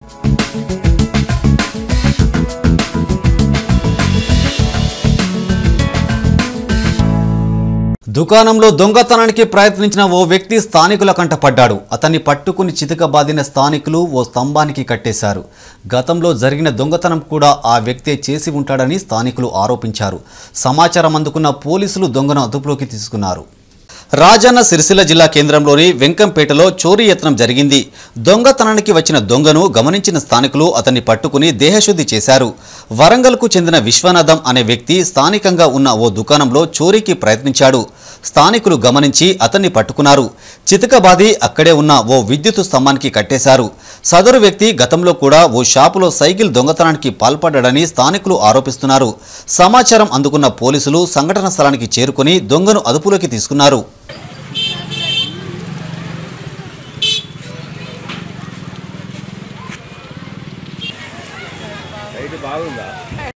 దుకాణంలో దొంగతనానికి ప్రయత్నించిన ఓ వ్యక్తి స్థానికుల కంటపడ్డాడు అతన్ని పట్టుకుని చితకబాదిన స్థానికులు ఓ స్తంభానికి కట్టేశారు గతంలో జరిగిన దొంగతనం కూడా ఆ వ్యక్తే చేసి ఉంటాడని స్థానికులు ఆరోపించారు సమాచారం అందుకున్న పోలీసులు దొంగను అదుపులోకి తీసుకున్నారు రాజన్న సిరిసిల్ల జిల్లా కేంద్రంలోని వెంకంపేటలో చోరీ యత్నం జరిగింది దొంగతనానికి వచ్చిన దొంగను గమనించిన స్థానికులు అతన్ని పట్టుకుని దేహశుద్ధి చేశారు వరంగల్కు చెందిన విశ్వనాథం అనే వ్యక్తి స్థానికంగా ఉన్న ఓ దుకాణంలో చోరీకి ప్రయత్నించాడు స్థానికులు గమనించి అతన్ని పట్టుకున్నారు చితకబాది అక్కడే ఉన్న ఓ విద్యుత్ స్తంభానికి కట్టేశారు సదరు వ్యక్తి గతంలో కూడా ఓ షాపులో సైకిల్ దొంగతనానికి పాల్పడ్డాడని స్థానికులు ఆరోపిస్తున్నారు సమాచారం అందుకున్న పోలీసులు సంఘటన స్థలానికి చేరుకుని దొంగను అదుపులోకి తీసుకున్నారు రైట్ బాగుందా